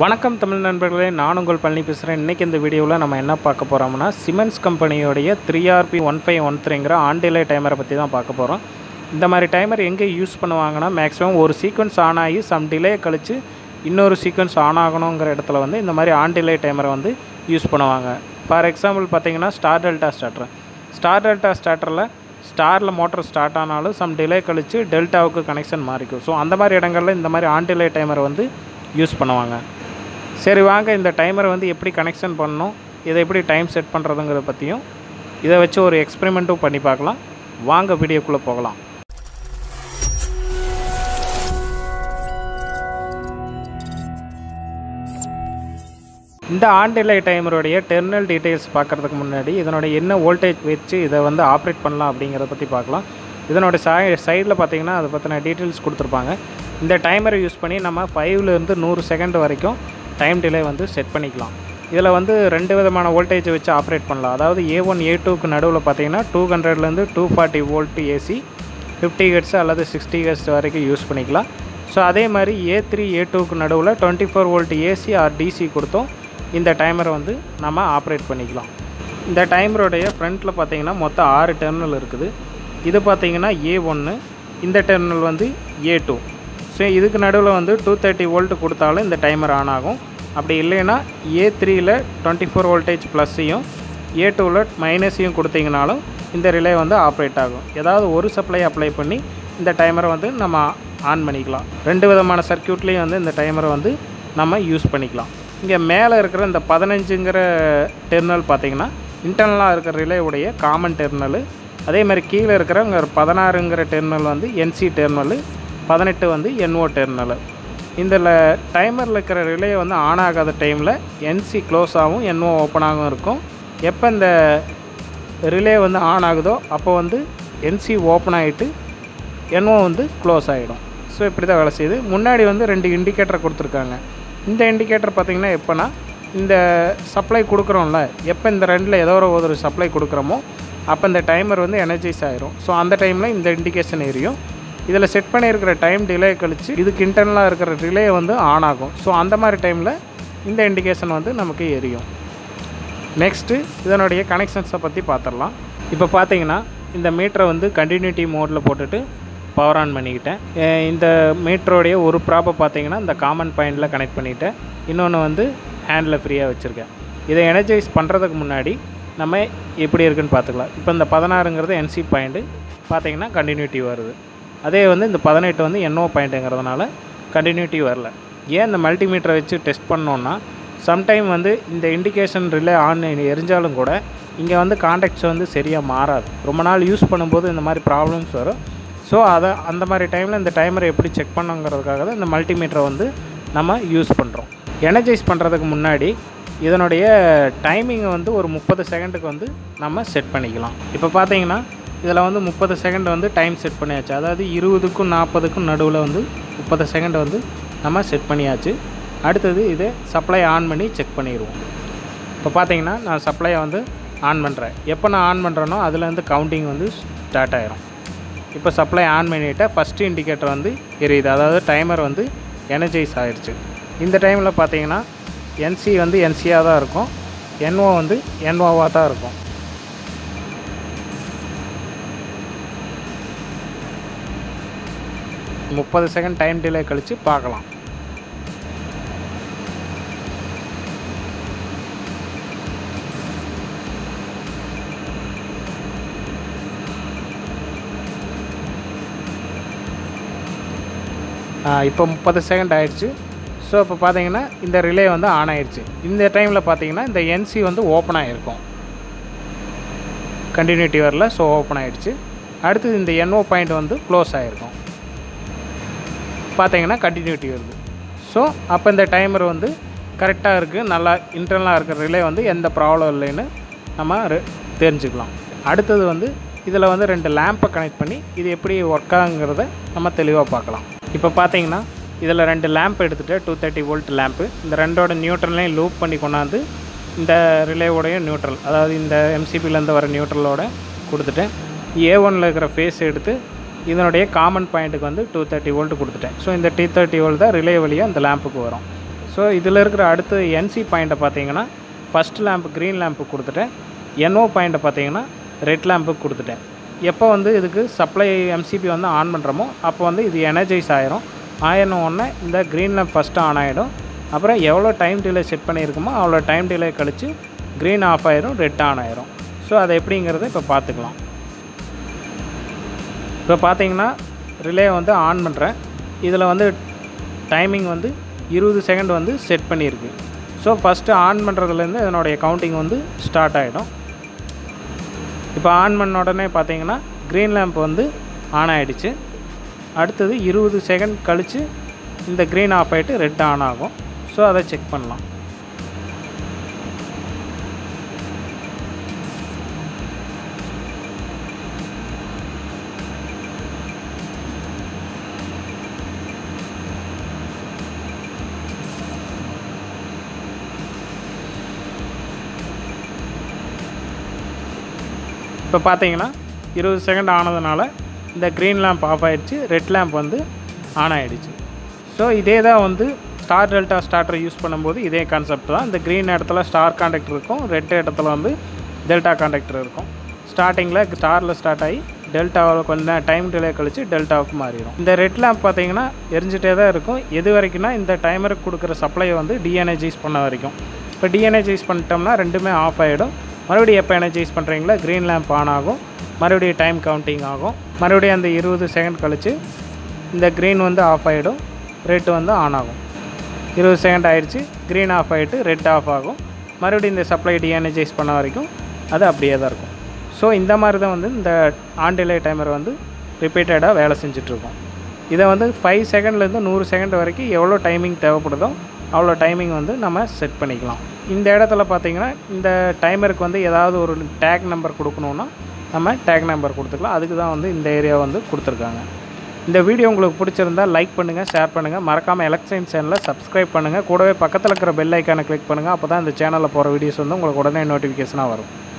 வணக்கம் தமிழ் நண்பர்களே நான் உங்கள் பழனி பேசுகிறேன் இன்றைக்கி இந்த வீடியோவில் நம்ம என்ன பார்க்க போகிறோம்னா சிமெண்ட்ஸ் கம்பெனியோடைய three RP one five one த்ரீங்கிற ஆன் டிலே டைமரை பற்றி தான் பார்க்க போகிறோம் இந்த மாதிரி டைமர் எங்கே யூஸ் பண்ணுவாங்கன்னா மேக்ஸிமம் ஒரு சீக்வன்ஸ் ஆன் ஆகி சம் டிலே கழித்து இன்னொரு சீக்வன்ஸ் ஆன் ஆகணுங்கிற இடத்துல வந்து இந்த மாதிரி ஆன் டிலே டைமரை வந்து யூஸ் பண்ணுவாங்க ஃபார் எக்ஸாம்பிள் பார்த்தீங்கன்னா star delta starter star delta ஸ்டார்டரில் ஸ்டாரில் மோட்டர் ஸ்டார்ட் ஆனாலும் சம் டிலே கழித்து டெல்டாவுக்கு கனெக்ஷன் மாறிக்கும் ஸோ அந்த மாதிரி இடங்களில் இந்த மாதிரி ஆன் டிலே டைமரை வந்து யூஸ் பண்ணுவாங்க சரி வாங்க இந்த டைமரை வந்து எப்படி கனெக்ஷன் பண்ணணும் இதை எப்படி டைம் செட் பண்ணுறதுங்கிறத பற்றியும் இதை வச்சு ஒரு எக்ஸ்பெரிமெண்ட்டும் பண்ணி பார்க்கலாம் வாங்க வீடியோக்குள்ளே போகலாம் இந்த ஆன் டிலே டைமருடைய டெர்மினல் டீட்டெயில்ஸ் பார்க்குறதுக்கு முன்னாடி இதனுடைய என்ன வோல்டேஜ் வச்சு இதை வந்து ஆப்ரேட் பண்ணலாம் அப்படிங்கிறத பற்றி பார்க்கலாம் இதனோட சாய் சைடில் பார்த்தீங்கன்னா அதை பற்றின டீட்டெயில்ஸ் கொடுத்துருப்பாங்க இந்த டைமரை யூஸ் பண்ணி நம்ம ஃபைவ்லேருந்து நூறு செகண்ட் வரைக்கும் டைம் டிலே வந்து செட் பண்ணிக்கலாம் இதில் வந்து ரெண்டு விதமான வோல்டேஜை வச்சு ஆப்ரேட் பண்ணலாம் அதாவது ஏ ஒன் ஏ டூக்கு நடுவில் பார்த்தீங்கன்னா டூ ஹண்ட்ரட்லேருந்து two forty volt AC fifty hertz அல்லது சிக்ஸ்டி ஹெட்ஸ் வரைக்கும் யூஸ் பண்ணிக்கலாம் ஸோ அதே மாதிரி ஏ த்ரீ ஏ டூக்கு நடுவில் twenty four volt AC or DC கொடுத்தோம் இந்த டைமரை வந்து நம்ம ஆப்ரேட் பண்ணிக்கலாம் இந்த டைமருடைய ஃப்ரண்ட்டில் பார்த்தீங்கன்னா மொத்தம் ஆறு டெர்மினல் இருக்குது இது பார்த்தீங்கன்னா ஏ ஒன்று இந்த டெர்மினல் வந்து ஏ டூ ஸோ இதுக்கு நடுவில் வந்து டூ தேர்ட்டி வோல்ட் கொடுத்தாலும் இந்த டைமர் ஆன் ஆகும் அப்படி இல்லைன்னா ஏ த்ரீயில் டுவெண்ட்டி ஃபோர் வோல்டேஜ் ப்ளஸ்ஸையும் ஏ டூவில் மைனஸையும் கொடுத்தீங்கனாலும் இந்த ரிலே வந்து ஆப்ரேட் ஆகும் ஏதாவது ஒரு சப்ளை அப்ளை பண்ணி இந்த டைமரை வந்து நம்ம ஆன் பண்ணிக்கலாம் ரெண்டு விதமான சர்க்கியூட்லேயும் வந்து இந்த டைமரை வந்து நம்ம யூஸ் பண்ணிக்கலாம் இங்கே மேலே இருக்கிற இந்த பதினஞ்சுங்கிற டெர்மினல் பார்த்தீங்கன்னா இன்டர்னலாக இருக்கிற ரிலேவுடைய காமன் டெர்மினலு அதே மாதிரி கீழே இருக்கிற இங்கே பதினாறுங்கிற டெர்மினல் வந்து என்சி டெர்மினலு பதினெட்டு வந்து என்ஓ டெர்மினலு இதில் டைமரில் இருக்கிற ரிலே வந்து ஆன் ஆகாத டைமில் என்சி க்ளோஸ் ஆகும் என்ஓ ஓப்பன் ஆகும் இருக்கும் எப்போ இந்த ரிலே வந்து ஆன் ஆகுதோ அப்போ வந்து என்சி ஓப்பன் ஆகிட்டு என்ஓ வந்து க்ளோஸ் ஆகிடும் ஸோ இப்படி தான் வேலை செய்யுது முன்னாடி வந்து ரெண்டு இண்டிகேட்டர் கொடுத்துருக்காங்க இந்த இண்டிகேட்டர் பார்த்திங்கன்னா எப்போனா இந்த சப்ளை கொடுக்குறோம்ல எப்போ இந்த ரெண்டில் ஏதோ ஒரு ஒரு சப்ளை கொடுக்குறோமோ அப்போ இந்த டைமர் வந்து எனர்ஜைஸ் ஆகிரும் ஸோ அந்த டைமில் இந்த இண்டிகேஷன் எரியும் இதில் செட் பண்ணியிருக்கிற டைம் டிலே கழித்து இதுக்கு இன்டர்னலாக இருக்கிற ரிலே வந்து ஆன் ஆகும் ஸோ அந்த மாதிரி டைமில் இந்த இண்டிகேஷன் வந்து நமக்கு எரியும் நெக்ஸ்ட்டு இதனுடைய கனெக்ஷன்ஸை பற்றி பார்த்துடலாம் இப்போ பார்த்தீங்கன்னா இந்த மீட்டரை வந்து கண்டினியூட்டி மோடில் போட்டுட்டு பவர் ஆன் பண்ணிக்கிட்டேன் அஹ் இந்த மீட்டரோடைய ஒரு ப்ராப்பை பார்த்தீங்கன்னா இந்த காமன் பாயிண்டில் கனெக்ட் பண்ணிவிட்டேன் இன்னொன்று வந்து ஹேண்டில் ஃப்ரீயாக வச்சுருக்கேன் இதை எனர்ஜைஸ் பண்ணுறதுக்கு முன்னாடி நம்ம எப்படி இருக்குன்னு பார்த்துக்கலாம் இப்போ இந்த பதினாறுங்கிறது என்சி பாயிண்ட்டு பார்த்தீங்கன்னா கண்டினியூட்டி வருது அதே வந்து இந்த பதினெட்டு வந்து என்ஓ பாயிண்ட்டுங்கிறதுனால கண்டினியூட்டி வரல ஏன் இந்த மல்டிமீட்டரை வச்சு டெஸ்ட் பண்ணோன்னா சம்டைம் வந்து இந்த இண்டிகேஷன் ரிலே ஆன் எரிஞ்சாலும் கூட இங்கே வந்து காண்டாக்ட்ஸ் வந்து சரியாக மாறாது ரொம்ப நாள் யூஸ் பண்ணும்போது இந்த மாதிரி ப்ராப்ளம்ஸ் வரும் ஸோ அதை அந்த மாதிரி டைமில் இந்த டைமரை எப்படி செக் பண்ணுங்கிறதுக்காக தான் இந்த மல்டிமீட்டரை வந்து நம்ம யூஸ் பண்ணுறோம் எனர்ஜைஸ் பண்ணுறதுக்கு முன்னாடி இதனுடைய டைமிங்கை வந்து ஒரு முப்பது செகண்டுக்கு வந்து நம்ம செட் பண்ணிக்கலாம் இப்போ பார்த்தீங்கன்னா இதில் வந்து முப்பது செகண்ட் வந்து டைம் செட் பண்ணியாச்சு அதாவது இருபதுக்கும் நாற்பதுக்கும் நடுவில் வந்து முப்பது செகண்ட் வந்து நம்ம செட் பண்ணியாச்சு அடுத்தது இதை சப்ளை ஆன் பண்ணி செக் பண்ணிடுவோம் இப்போ பார்த்தீங்கன்னா நான் சப்ளையை வந்து ஆன் பண்ணுறேன் எப்போ நான் ஆன் பண்ணுறேனோ அதுலேருந்து கவுண்டிங் வந்து ஸ்டார்ட் ஆயிரும் இப்போ சப்ளை ஆன் பண்ணிவிட்டால் ஃபஸ்ட்டு இண்டிகேட்டர் வந்து எரியுது அதாவது டைமர் வந்து எனர்ஜைஸ் ஆயிடுச்சு இந்த டைமில் பார்த்தீங்கன்னா என்சி வந்து என்சியாக தான் இருக்கும் என்ஓ வந்து என்ஓவாக தான் இருக்கும் முப்பது செகண்ட் டைம் டிலே கழித்து பார்க்கலாம் இப்போ முப்பது செகண்ட் ஆயிடுச்சு ஸோ இப்போ பார்த்தீங்கன்னா இந்த ரிலே வந்து ஆன் ஆயிடுச்சு இந்த டைமில் பார்த்தீங்கன்னா இந்த என்சி வந்து ஓப்பன் ஆகிருக்கும் கண்டினியூட்டி வரல ஸோ ஓப்பன் ஆகிடுச்சு அடுத்தது இந்த என்ஓ பாயிண்ட் வந்து க்ளோஸ் ஆகிருக்கும் பார்த்தீங்கன்னா கண்டினியூட்டி வருது ஸோ அப்போ இந்த டைமர் வந்து கரெக்டாக இருக்குது நல்லா இன்டர்னலாக இருக்கிற ரிலே வந்து எந்த ப்ராப்ளம் இல்லைன்னு நம்ம re- தெரிஞ்சுக்கலாம் அடுத்தது வந்து இதில் வந்து ரெண்டு லேம்பை கனெக்ட் பண்ணி இது எப்படி ஒர்க் ஆகுங்கிறத நம்ம தெளிவாக பார்க்கலாம் இப்போ பார்த்தீங்கன்னா இதில் ரெண்டு லேம்ப் எடுத்துகிட்டு டூ தேர்ட்டி வோல்ட் லேம்ப்பு இந்த ரெண்டோட நியூட்ரலையும் லூப் பண்ணி கொண்டாந்து இந்த ரிலேவோடைய நியூட்ரல் அதாவது இந்த எம்சிபிலேருந்து வர நியூட்ரலோட கொடுத்துட்டேன் ஏ ஒனில் இருக்கிற ஃபேஸ் எடுத்து இதனுடைய காமன் பாயிண்ட்டுக்கு வந்து டூ தேர்ட்டி வோல்ட் கொடுத்துட்டேன் ஸோ இந்த டூ தேர்ட்டி வோல்ட் தான் ரிலே வழியாக இந்த லேம்புக்கு வரும் ஸோ இதில் இருக்கிற அடுத்து என்சி பாயிண்ட்டை பார்த்தீங்கன்னா ஃபஸ்ட் லேம்ப் க்ரீன் லேம்ப்பு கொடுத்துட்டேன் என்ஓ பாயிண்ட்டை பார்த்தீங்கன்னா ரெட் லேம்புக்கு கொடுத்துட்டேன் எப்போ வந்து இதுக்கு சப்ளை எம்சிபி வந்து ஆன் பண்ணுறோமோ அப்போ வந்து இது எனர்ஜைஸ் ஆயிரும் ஆயிரம் உடனே இந்த க்ரீன் லேம்ப் ஃபஸ்ட்டு ஆன் ஆகிடும் அப்புறம் எவ்வளோ டைம் டிலே செட் பண்ணியிருக்குமோ அவ்வளோ டைம் டிலே கழித்து க்ரீன் ஆஃப் ஆயிரும் ரெட் ஆன் ஆயிரும் ஸோ அது எப்படிங்கிறத இப்போ பார்த்துக்கலாம் இப்போ பார்த்தீங்கன்னா ரிலே வந்து ஆன் பண்ணுறேன் இதில் வந்து டைமிங் வந்து இருபது செகண்ட் வந்து செட் பண்ணியிருக்கு ஸோ ஃபஸ்ட்டு ஆன் பண்ணுறதுலேருந்து இதனுடைய கவுண்டிங் வந்து ஸ்டார்ட் ஆகிடும் இப்போ ஆன் பண்ண உடனே பார்த்தீங்கன்னா க்ரீன் லேம்ப் வந்து ஆன் ஆகிடுச்சு அடுத்தது இருபது செகண்ட் கழித்து இந்த க்ரீன் ஆஃப் ஆகிட்டு ரெட் ஆன் ஆகும் ஸோ அதை செக் பண்ணலாம் இப்போ பார்த்தீங்கன்னா இருபது செகண்ட் ஆனதுனால இந்த க்ரீன் லேம்ப் ஆஃப் ஆகிடுச்சு ரெட் லேம்ப் வந்து ஆன் ஆகிடுச்சு ஸோ இதே தான் வந்து ஸ்டார் டெல்டா ஸ்டார்டரை யூஸ் பண்ணும்போது இதே கான்செப்ட் தான் இந்த க்ரீன் இடத்துல ஸ்டார் கான்டாக்டர் இருக்கும் ரெட் இடத்துல வந்து டெல்டா கான்டாக்டர் இருக்கும் ஸ்டார்டிங்கில் ஸ்டாரில் ஸ்டார்ட் ஆகி டெல்டாவில் கொஞ்சம் டைம் டிலே கழித்து டெல்டாவுக்கு மாறிடும் இந்த ரெட் லேம்ப் பார்த்தீங்கன்னா எரிஞ்சிட்டே தான் இருக்கும் எது வரைக்கும்னா இந்த டைமருக்கு கொடுக்குற சப்ளையை வந்து டிஎனர்ஜைஸ் பண்ண வரைக்கும் இப்போ டிஎனர்ஜைஸ் பண்ணிட்டோம்னா ரெண்டுமே ஆஃப் ஆகிடும் மறுபடியும் எப்போ எனர்ஜைஸ் பண்ணுறீங்களா க்ரீன் லேம்ப் ஆன் ஆகும் மறுபடியும் டைம் கவுண்டிங் ஆகும் மறுபடியும் அந்த இருபது செகண்ட் கழித்து இந்த க்ரீன் வந்து ஆஃப் ஆகிடும் ரெட் வந்து ஆன் ஆகும் இருபது செகண்ட் ஆயிடுச்சு க்ரீன் ஆஃப் ஆகிட்டு ரெட் ஆஃப் ஆகும் மறுபடியும் இந்த சப்ளை டிஎனர்ஜைஸ் பண்ண வரைக்கும் அது அப்படியே தான் இருக்கும் ஸோ இந்த மாதிரி தான் வந்து இந்த ஆன் டிலே டைமர் வந்து ரிப்பீட்டடாக வேலை செஞ்சிட்ருக்கோம் இதை வந்து ஃபைவ் செகண்ட்லேருந்து நூறு செகண்ட் வரைக்கும் எவ்வளோ டைமிங் தேவைப்படுதோ அவ்வளோ டைமிங் வந்து நம்ம செட் பண்ணிக்கலாம் இந்த இடத்துல பார்த்தீங்கன்னா இந்த டைமருக்கு வந்து ஏதாவது ஒரு டேக் நம்பர் கொடுக்கணுன்னா நம்ம டேக் நம்பர் கொடுத்துக்கலாம் அதுக்கு தான் வந்து இந்த ஏரியா வந்து கொடுத்துருக்காங்க இந்த வீடியோ உங்களுக்கு பிடிச்சிருந்தா லைக் பண்ணுங்கள் ஷேர் பண்ணுங்கள் மறக்காமல் எலக்ட்ரைன் சேனலை சப்ஸ்கிரைப் பண்ணுங்கள் கூடவே பக்கத்தில் இருக்கிற பெல் ஐக்கானை கிளிக் பண்ணுங்கள் அப்போ தான் இந்த சேனலில் போகிற வீடியோஸ் வந்து உங்களுக்கு உடனே நோட்டிஃபிகேஷனாக வரும்